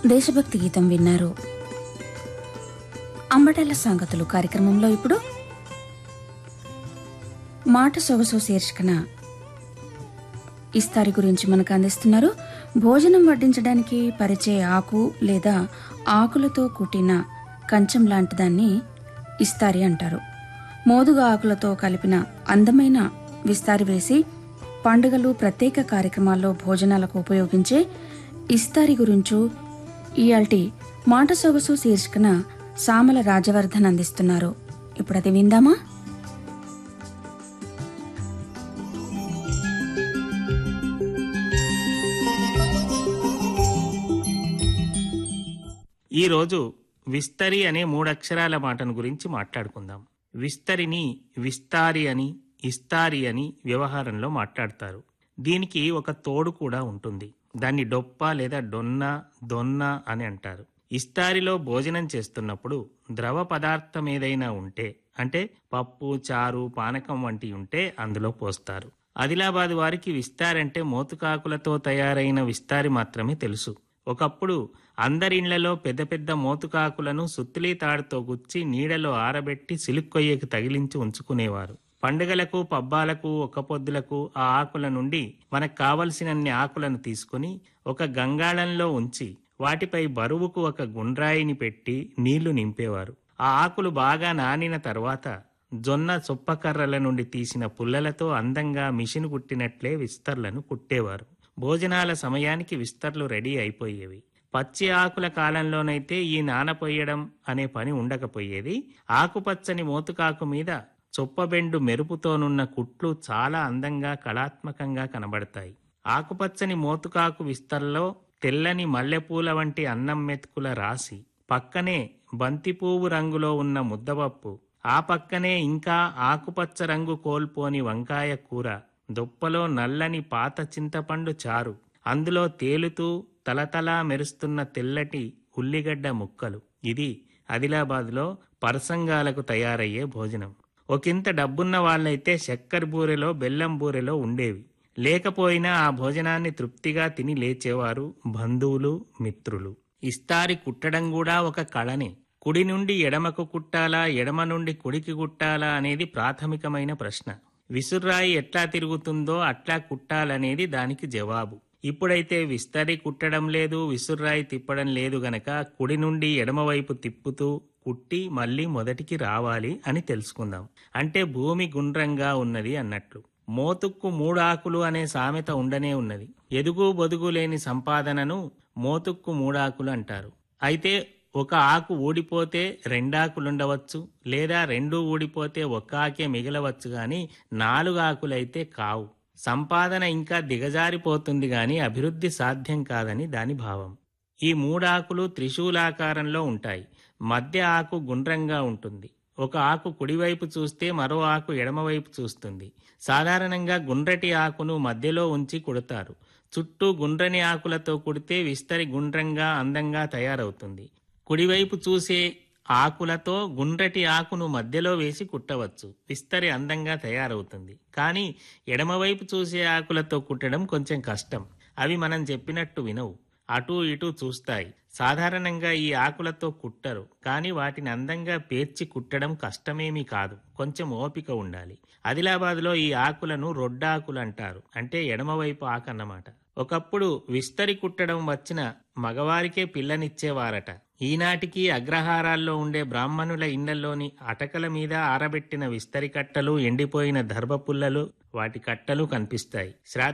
దేశభక్తి గీతం విన్నారు అంబటేల సంగతులు కార్యక్రమంలో ఇప్పుడు మాట సొగసు శీర్షికన ఇస్తారి గురించి మనకు అందిస్తున్నారు భోజనం వడ్డించడానికి పరిచే ఆకు లేదా ఆకులతో కుట్టిన కంచం లాంటి దాన్ని ఇస్తారి అంటారు మోదుగా ఆకులతో కలిపిన అందమైన విస్తారి వేసి పండుగలు ప్రత్యేక కార్యక్రమాల్లో భోజనాలకు ఉపయోగించే ఇస్తారి గురించు ఇయాల్టి మాట సొగసు శీర్షికన సామల రాజవర్ధన్ అందిస్తున్నారు ఇప్పుడు అది విందామా ఈరోజు విస్తరి అనే మూడక్షరాల మాటను గురించి మాట్లాడుకుందాం విస్తరిని విస్తారి అని ఇస్తారి అని వ్యవహారంలో మాట్లాడతారు దీనికి ఒక తోడు కూడా ఉంటుంది దాన్ని డొప్ప లేదా డొన్న దొన్న అని అంటారు ఇస్తారిలో భోజనం చేస్తున్నప్పుడు ద్రవ పదార్థం ఏదైనా ఉంటే అంటే పప్పు చారు పానకం వంటి ఉంటే అందులో పోస్తారు ఆదిలాబాద్ వారికి విస్తారంటే మోతుకాకులతో తయారైన విస్తారి మాత్రమే తెలుసు ఒకప్పుడు అందరిళ్లలో పెద్ద పెద్ద మోతుకాకులను సుత్తిలీ తాడుతో గుచ్చి నీడలో ఆరబెట్టి సిలుక్కొయ్యకు తగిలించి ఉంచుకునేవారు పండుగలకు పబ్బాలకు ఒక్క పొద్దులకు ఆ ఆకుల నుండి మనకు కావలసినన్ని ఆకులను తీసుకుని ఒక గంగాళంలో ఉంచి వాటిపై బరువుకు ఒక గుండ్రాయిని పెట్టి నీళ్లు నింపేవారు ఆ ఆకులు బాగా నానిన తర్వాత జొన్న చొప్పకర్రల నుండి తీసిన పుల్లలతో అందంగా మిషన్ కుట్టినట్లే విస్తర్లను కుట్టేవారు భోజనాల సమయానికి విస్తర్లు రెడీ అయిపోయేవి పచ్చి ఆకుల కాలంలోనైతే ఈ నానపోయడం అనే పని ఉండకపోయేది ఆకుపచ్చని మోతుకాకు మీద చొప్పబెండు మెరుపుతోనున్న కుట్లు చాలా అందంగా కళాత్మకంగా కనబడతాయి ఆకుపచ్చని మోతుకాకు విస్తర్లో తెల్లని మల్లెపూల వంటి అన్నం మెతుకుల రాసి పక్కనే బంతిపువ్వు రంగులో ఉన్న ముద్దపప్పు ఆ పక్కనే ఇంకా ఆకుపచ్చ రంగు కోల్పోని వంకాయ కూర దుప్పలో నల్లని పాత చింతపండు చారు అందులో తేలుతూ తలతలా మెరుస్తున్న తెల్లటి ఉల్లిగడ్డ ముక్కలు ఇది ఆదిలాబాద్లో పరసంగాలకు తయారయ్యే భోజనం ఒకంత డబ్బున్న వాళ్ళైతే చక్కెర బూరెలో బెల్లం బూరెలో ఉండేవి లేకపోయినా ఆ భోజనాన్ని తృప్తిగా తిని లేచేవారు బంధువులు మిత్రులు ఇస్తారి కుట్టడం కూడా ఒక కళనే కుడి నుండి ఎడమకు కుట్టాలా ఎడమ నుండి కుడికి కుట్టాలా అనేది ప్రాథమికమైన ప్రశ్న విసుర్రాయి ఎట్లా తిరుగుతుందో అట్లా కుట్టాలనేది దానికి జవాబు ఇప్పుడైతే విస్తరి కుట్టడం లేదు విసుర్రాయి తిప్పడం లేదు గనక కుడి నుండి ఎడమవైపు తిప్పుతూ కుట్టి మళ్ళీ మొదటికి రావాలి అని తెలుసుకుందాం అంటే భూమి గుండ్రంగా ఉన్నది అన్నట్లు మోతుక్కు మూడాకులు అనే సామెత ఉండనే ఉన్నది ఎదుగు బొదుగు లేని సంపాదనను మోతుక్కు మూడాకులు అంటారు అయితే ఒక ఆకు ఊడిపోతే రెండాకులుండవచ్చు లేదా రెండు ఊడిపోతే ఒక్క ఆకే మిగలవచ్చు గాని నాలుగు ఆకులైతే కావు సంపాదన ఇంకా దిగజారిపోతుంది గాని అభివృద్ధి సాధ్యం కాదని దాని భావం ఈ మూడాకులు త్రిశూలాకారంలో ఉంటాయి మధ్య ఆకు గుండ్రంగా ఉంటుంది ఒక ఆకు కుడివైపు చూస్తే మరో ఆకు ఎడమవైపు చూస్తుంది సాధారణంగా గుండ్రటి ఆకును మధ్యలో ఉంచి కుడతారు చుట్టూ గుండ్రని ఆకులతో కుడితే విస్తరి గుండ్రంగా అందంగా తయారవుతుంది కుడివైపు చూసే ఆకులతో గుండ్రటి ఆకును మధ్యలో వేసి కుట్టవచ్చు విస్తరి అందంగా తయారవుతుంది కానీ ఎడమవైపు చూసే ఆకులతో కుట్టడం కొంచెం కష్టం అవి మనం చెప్పినట్టు వినవు అటూ ఇటూ చూస్తాయి సాధారణంగా ఈ ఆకులతో కుట్టరు కానీ వాటిని అందంగా పేర్చి కుట్టడం కష్టమేమీ కాదు కొంచెం ఓపిక ఉండాలి ఆదిలాబాద్లో ఈ ఆకులను రొడ్డాకులు అంటారు అంటే ఎడమవైపు ఆకు అన్నమాట ఒకప్పుడు విస్తరి కుట్టడం వచ్చిన మగవారికే పిల్లనిచ్చేవారట ఈనాటికి అగ్రహారాల్లో ఉండే బ్రాహ్మణుల ఇళ్లలోని అటకల మీద ఆరబెట్టిన విస్తరి కట్టలు ఎండిపోయిన దర్భపుల్లలు వాటి కట్టలు కనిపిస్తాయి శ్రాద్ధ